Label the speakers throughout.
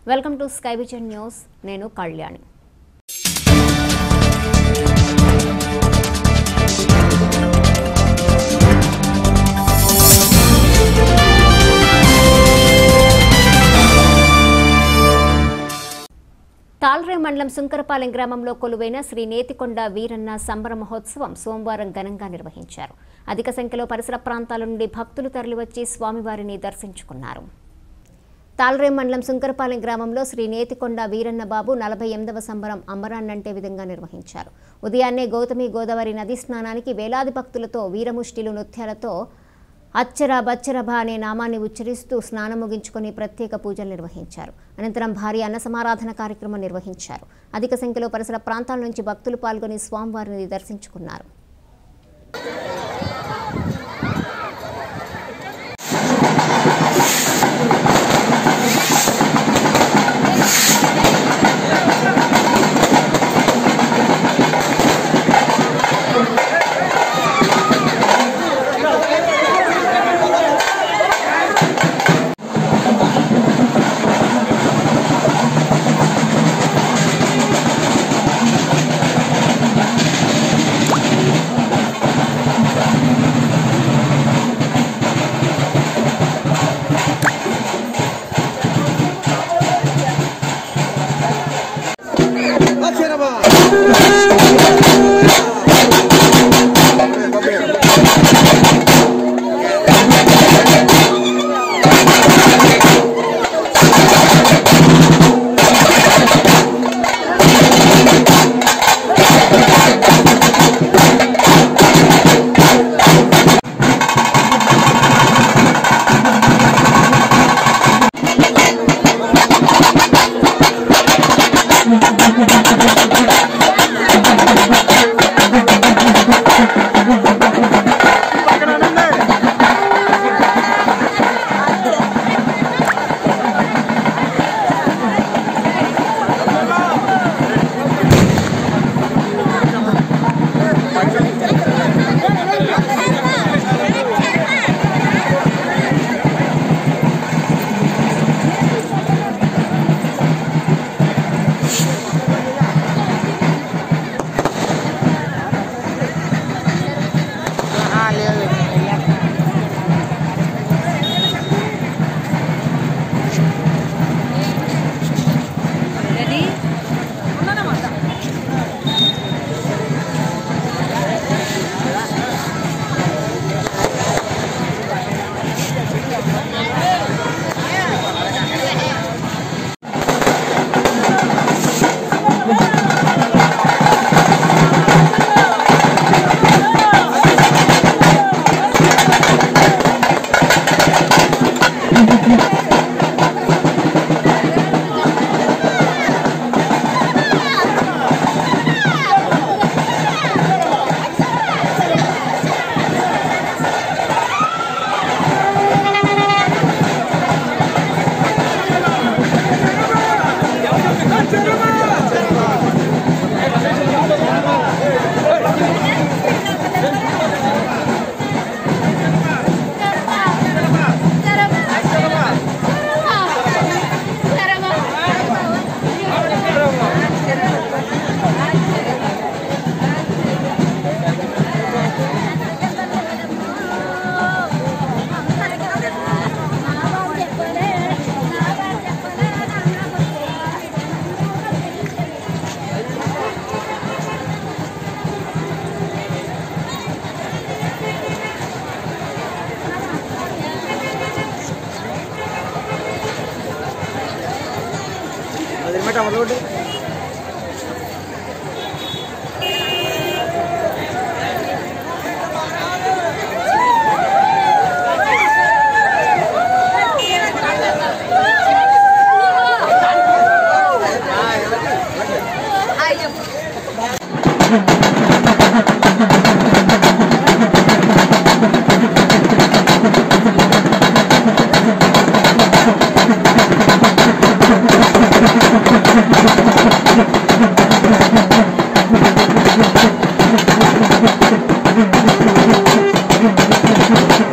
Speaker 1: welcome to Sky Vision News నేను కళ్యాణి తాల్రే మండలం సుంకరపాలెం గ్రామంలో కొలువైన శ్రీ నేతికొండ వీరన్న సంబర మహోత్సవం సోమవారం ఘనంగా నిర్వహించారు అధిక సంఖ్యలో పరిసర ప్రాంతాల నుండి భక్తులు తరలివచ్చి స్వామివారిని దర్శించుకున్నారు తాల్రే మండలం సుంకరపాలెం గ్రామంలో శ్రీ నేతికొండ వీరన్న బాబు నలభై ఎనిమిదవ సంబరం అంబరాన్నంటే విధంగా నిర్వహించారు ఉదయాన్నే గౌతమి గోదావరి నది స్నానానికి వేలాది భక్తులతో వీరముష్టిలు నృత్యాలతో అచ్చర బచ్చరభ అనే నామాన్ని ఉచ్చరిస్తూ స్నానం ముగించుకొని ప్రత్యేక పూజలు నిర్వహించారు అనంతరం భారీ అన్న సమారాధన కార్యక్రమం నిర్వహించారు అధిక సంఖ్యలో పరిసర ప్రాంతాల నుంచి భక్తులు పాల్గొని స్వామివారిని దర్శించుకున్నారు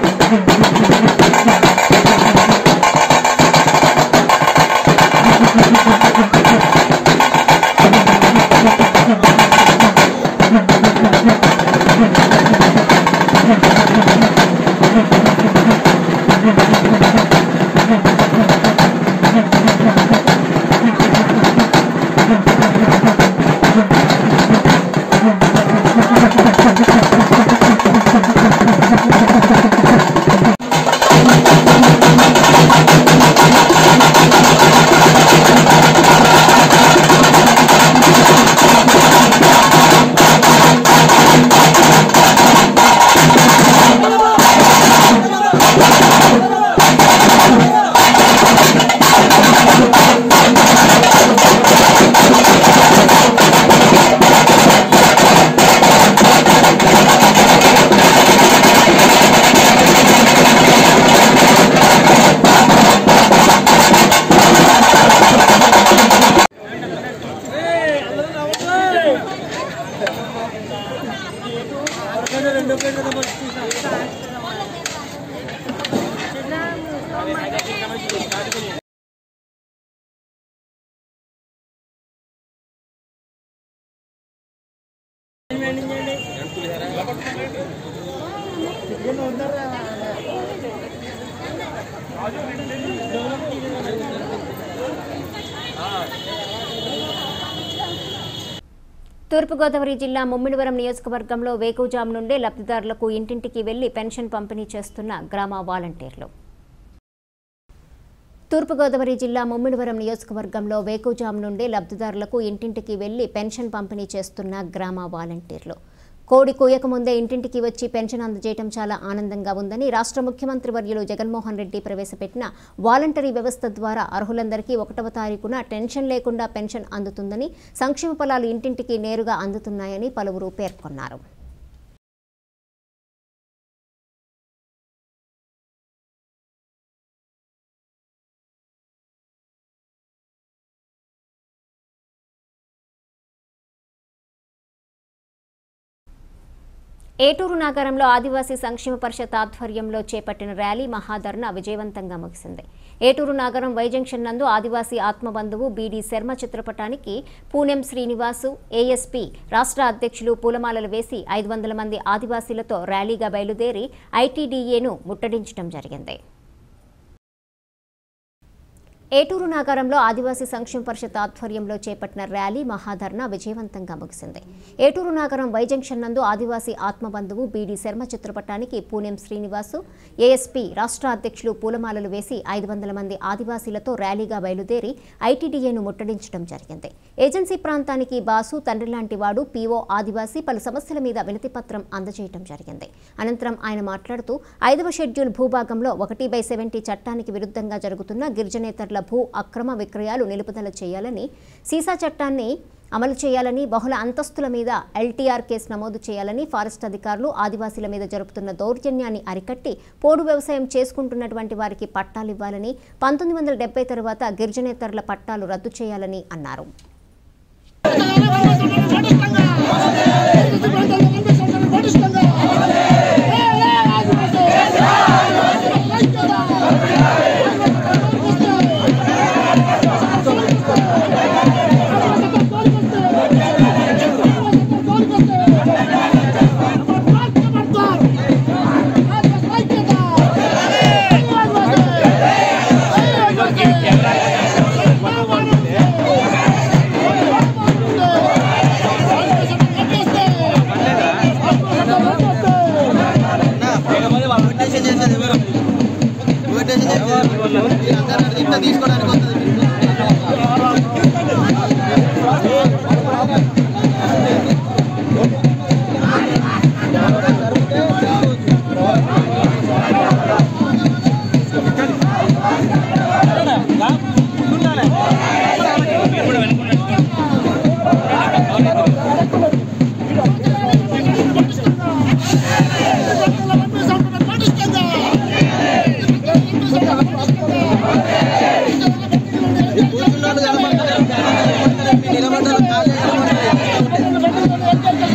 Speaker 2: Thank
Speaker 1: తూర్పుగోదావరి జిల్లా ముమ్మిడివరం నియోజకవర్గంలో వేకుజాం నుండే లబ్ధిదారులకు ఇంటింటికి వెళ్లి పెన్షన్ పంపిణీ చేస్తున్న గ్రామ వాలంటీర్లు తూర్పుగోదావరి జిల్లా ముమ్మిడివరం నియోజకవర్గంలో వేకుజాం నుండే లబ్ధిదారులకు ఇంటింటికి వెళ్లి పెన్షన్ పంపిణీ చేస్తున్న గ్రామ వాలంటీర్లు కోడి కూయకముందే ఇంటింటికి వచ్చి పెన్షన్ అందజేయడం చాలా ఆనందంగా ఉందని రాష్ట్ర ముఖ్యమంత్రి వర్యులు జగన్మోహన్ రెడ్డి ప్రవేశపెట్టిన వాలంటరీ వ్యవస్థ ద్వారా అర్హులందరికీ ఒకటవ తారీఖున టెన్షన్ లేకుండా పెన్షన్ అందుతుందని సంక్షేమ ఫలాలు ఇంటింటికి నేరుగా అందుతున్నాయని పలువురు పేర్కొన్నారు ఏటూరు నగరంలో ఆదివాసీ సంక్షేమ పరిషత్ ఆధ్వర్యంలో చేపట్టిన ర్యాలీ మహాధర్ణ విజయవంతంగా ముగిసింది ఏటూరు నగరం వై జంక్షన్ నందు ఆదివాసీ ఆత్మబంధువు బీడీ శర్మ చిత్రపటానికి పూనెం శ్రీనివాసు ఏఎస్పీ రాష్ట్ర అధ్యక్షులు పూలమాలలు వేసి ఐదు వందల మంది ఆదివాసీలతో ర్యాలీగా బయలుదేరి ఐటీడీఏను ముట్టడించడం జరిగింది ఏటూరు నగరంలో ఆదివాసీ సంక్షేమ పరిషత్ ఆధ్వర్యంలో చేపట్టిన ర్యాలీ మహాధర్ణ విజయవంతంగా ముగిసింది ఏటూరు నగరం వై జంక్షన్ నందు ఆదివాసీ ఆత్మబంధువు బీడీ శర్మ చిత్రపటానికి పూనెం శ్రీనివాసు ఏఎస్పీ రాష్ట్ర అధ్యక్షులు పూలమాలలు వేసి ఐదు వందల మంది ఆదివాసీలతో ర్యాలీగా బయలుదేరి ఐటీడీఏను ముట్టడించడం జరిగింది ఏజెన్సీ ప్రాంతానికి బాసు తండ్రి లాంటి వాడు పీఓ ఆదివాసీ పలు సమస్యల మీద వినతి పత్రం అందజేయడం జరిగింది అనంతరం ఆయన మాట్లాడుతూ ఐదవ షెడ్యూల్ భూభాగంలో ఒకటి బై సెవెంటీ చట్టానికి విరుద్ధంగా జరుగుతున్న గిరిజనేతరుల భూ అక్రమ విక్రయాలు నిలుపుదల చేయాలని సీసా చట్టాన్ని అమలు చేయాలని బహుళ అంతస్తుల మీద ఎల్టీఆర్ కేసు నమోదు చేయాలని ఫారెస్ట్ అధికారులు ఆదివాసీల మీద జరుపుతున్న దౌర్జన్యాన్ని అరికట్టి పోడు వ్యవసాయం చేసుకుంటున్నటువంటి వారికి పట్టాలు ఇవ్వాలని పంతొమ్మిది వందల డెబ్బై తరువాత గిరిజనేతరుల పట్టాలు రద్దు చేయాలని అన్నారు
Speaker 2: తీసుకోవడానికి వస్తుంది కూర్చున్నాడు కనబడతారు నిలబడ్డారు ఖాళీ నిలబడ్డారు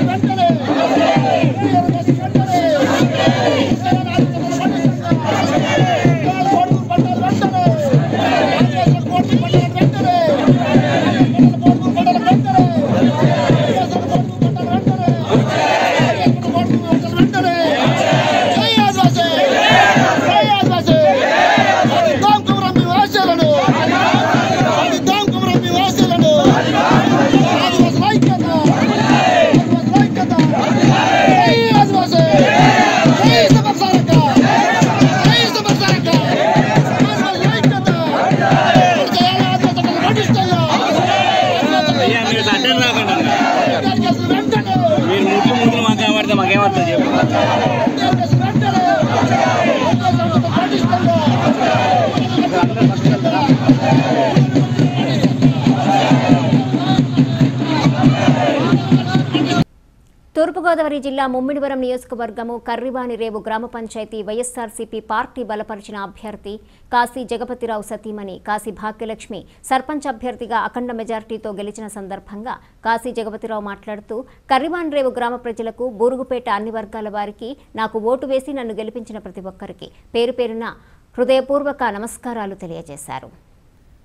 Speaker 3: అయ్యా మీరు అడ్డం రాకుండా మీరు ముట్లు ముట్లు మాకు కనబడితే మాకేమవుతుంది చెప్పు
Speaker 1: తూర్పుగోదావరి జిల్లా ముమ్మిడివరం నియోజకవర్గము కర్రివాణి రేవు గ్రామ పంచాయతీ వైఎస్ఆర్సీపీ పార్టీ బలపరిచిన అభ్యర్థి కాశీ జగపతిరావు సతీమణి కాశీ భాగ్యలక్ష్మి సర్పంచ్ అభ్యర్థిగా అఖండ మెజార్టీతో గెలిచిన సందర్భంగా కాశీ జగపతిరావు మాట్లాడుతూ కర్రివాణి రేవు గ్రామ ప్రజలకు బూరుగుపేట అన్ని వర్గాల వారికి నాకు ఓటు వేసి నన్ను గెలిపించిన ప్రతి ఒక్కరికి పేరు పేరున హృదయపూర్వక నమస్కారాలు తెలియజేశారు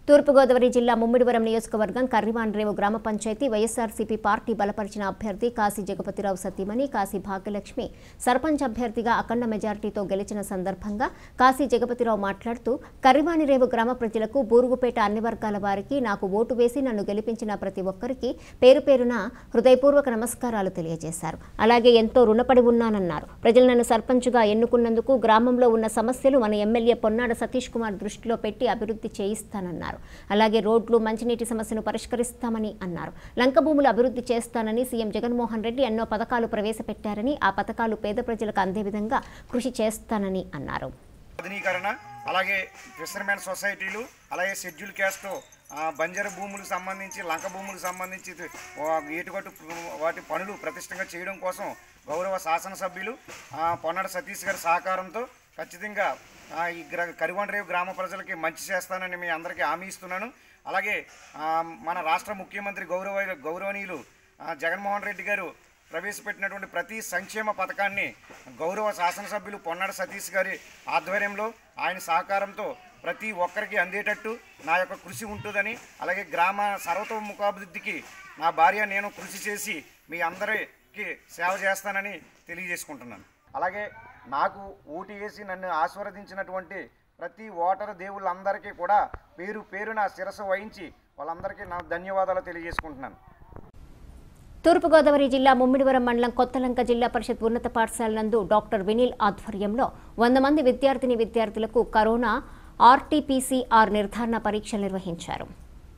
Speaker 1: తూర్పుగోదావరి జిల్లా ముమ్మిడివరం నియోజకవర్గం కర్రివాండ్రేవు గ్రామ పంచాయతీ వైఎస్ఆర్సీపీ పార్టీ బలపరిచిన అభ్యర్థి కాశీ జగపతిరావు సతీమణి కాశీ భాగ్యలక్ష్మి సర్పంచ్ అభ్యర్థిగా అఖండ మెజార్టీతో గెలిచిన సందర్భంగా కాశీ జగపతిరావు మాట్లాడుతూ కర్రివాణిరేవు గ్రామ ప్రజలకు బూరుగుపేట అన్ని వర్గాల వారికి నాకు ఓటు వేసి నన్ను గెలిపించిన ప్రతి ఒక్కరికి పేరు పేరున హృదయపూర్వక నమస్కారాలు తెలియజేశారు అలాగే ఎంతో రుణపడి ఉన్నానన్నారు ప్రజలు నన్ను సర్పంచ్గా ఎన్నుకున్నందుకు గ్రామంలో ఉన్న సమస్యలు మన ఎమ్మెల్యే పొన్నాడ సతీష్ కుమార్ దృష్టిలో పెట్టి అభివృద్ధి చేయిస్తానన్నారు అలాగే రోడ్లు మంచినీటి సమస్యను పరిష్కరిస్తామని అన్నారు లంక భూములు అభివృద్ధి చేస్తానని సీఎం జగన్మోహన్ రెడ్డి ఎన్నో పథకాలు ప్రవేశపెట్టారని ఆ పథకాలు పేద ప్రజలకు అందే విధంగా కృషి చేస్తానని అన్నారు
Speaker 4: ఆధునీకరణ అలాగే ఫిషర్మెన్ సొసైటీలు అలాగే షెడ్యూల్ క్యాస్ట్ ఆ, బంజరు భూములకు సంబంధించి లంక భూములకు సంబంధించి ఆ, ఏటుగట్టు వాటి పనులు ప్రతిష్టంగా చేయడం కోసం గౌరవ శాసనసభ్యులు ఆ, పొన్నాడ సతీష్ గారి సహకారంతో ఖచ్చితంగా ఆ, ఈ గ్ర కరివండ్రేవు గ్రామ ప్రజలకి మంచి చేస్తానని మీ అందరికీ హామీ ఇస్తున్నాను అలాగే ఆ, మన రాష్ట్ర ముఖ్యమంత్రి గౌరవ గౌరవనీయులు ఆ, జగన్మోహన్ రెడ్డి గారు ప్రవేశపెట్టినటువంటి ప్రతి సంక్షేమ పథకాన్ని గౌరవ శాసనసభ్యులు పొన్నాడ సతీష్ గారి ఆధ్వర్యంలో ఆయన సహకారంతో ప్రతి ఒక్కరికి అందేటట్టు నా యొక్క కృషి ఉంటుందని అలాగే గ్రామ సర్వతోముఖాభివృద్ధికి నా భార్య నేను కృషి చేసి మీ అందరికి సేవ చేస్తానని తెలియజేసుకుంటున్నాను అలాగే నాకు ఓటు వేసి నన్ను ఆశీర్వదించినటువంటి ప్రతి ఓటరు దేవుళ్ళందరికీ కూడా పేరు పేరున శిరస్సు వహించి వాళ్ళందరికీ నా ధన్యవాదాలు తెలియజేసుకుంటున్నాను
Speaker 1: తూర్పుగోదావరి జిల్లా ముమ్మిడివరం మండలం కొత్తలంక జిల్లా పరిషత్ ఉన్నత పాఠశాల నందు డాక్టర్ వినిల్ ఆధ్వర్యంలో వంద మంది విద్యార్థిని విద్యార్థులకు కరోనా ఆర్టీపీసీఆర్ నిర్ధారణ పరీక్షలు నిర్వహించారు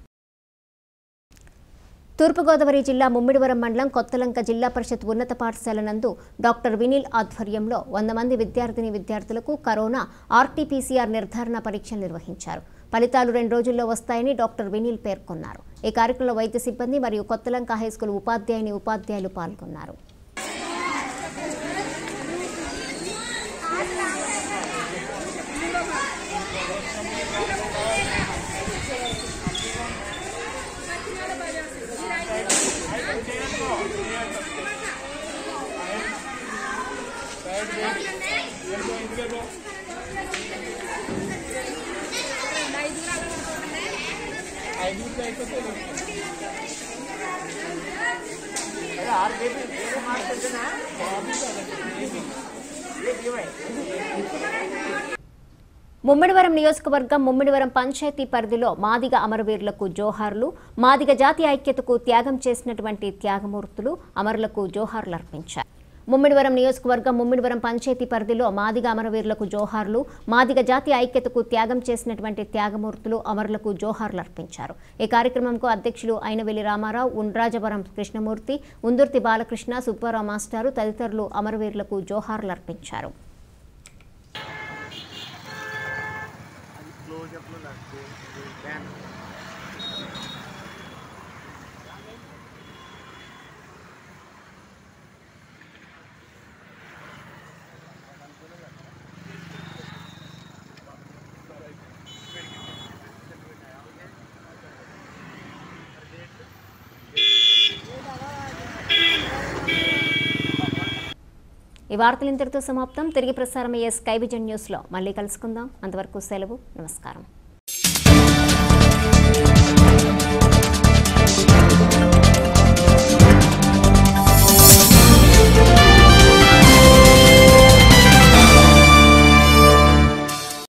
Speaker 1: తూర్పుగోదావరి జిల్లా ముమ్మిడివరం మండలం కొత్తలంక జిల్లా పరిషత్ ఉన్నత పాఠశాల నందు డాక్టర్ వినిల్ ఆధ్వర్యంలో వంద మంది విద్యార్థిని విద్యార్థులకు కరోనా ఆర్టీపీసీఆర్ నిర్ధారణ పరీక్షలు నిర్వహించారు ఫలితాలు రెండు రోజుల్లో వస్తాయని డాక్టర్ వినిల్ పేర్కొన్నారు ఈ కార్యక్రమంలో వైద్య సిబ్బంది మరియు కొత్తలంక హైస్కూల్ ఉపాధ్యాయుని ఉపాధ్యాయులు పాల్గొన్నారు ముమ్మిడివరం నియోజకవర్గం ముమ్మిడివరం పంచాయతీ పరిధిలో మాదిగ అమరవీరులకు జోహార్లు మాదిగ జాతి ఐక్యతకు త్యాగం చేసినటువంటి త్యాగమూర్తులు అమరులకు జోహార్లు అర్పించారు ముమ్మిడివరం నియోజకవర్గం ముమ్మిడివరం పంచాయతీ పరిధిలో మాదిగ అమరవీరులకు జోహార్లు మాదిగ జాతి ఐక్యతకు త్యాగం చేసినటువంటి త్యాగమూర్తులు అమరులకు జోహార్లు అర్పించారు ఈ కార్యక్రమంకు అధ్యక్షులు అయినవెల్లి రామారావు ఉండ్రాజవరం కృష్ణమూర్తి ఉందుర్తి బాలకృష్ణ సుబ్బారావు మాస్టారు తదితరులు అమరవీరులకు జోహార్లు అర్పించారు ఈ వార్తలు ఇంతటితో సమాప్తం తిరిగి ప్రసారమయ్యే స్కై విజన్ న్యూస్లో మళ్ళీ కలుసుకుందాం అంతవరకు సెలవు నమస్కారం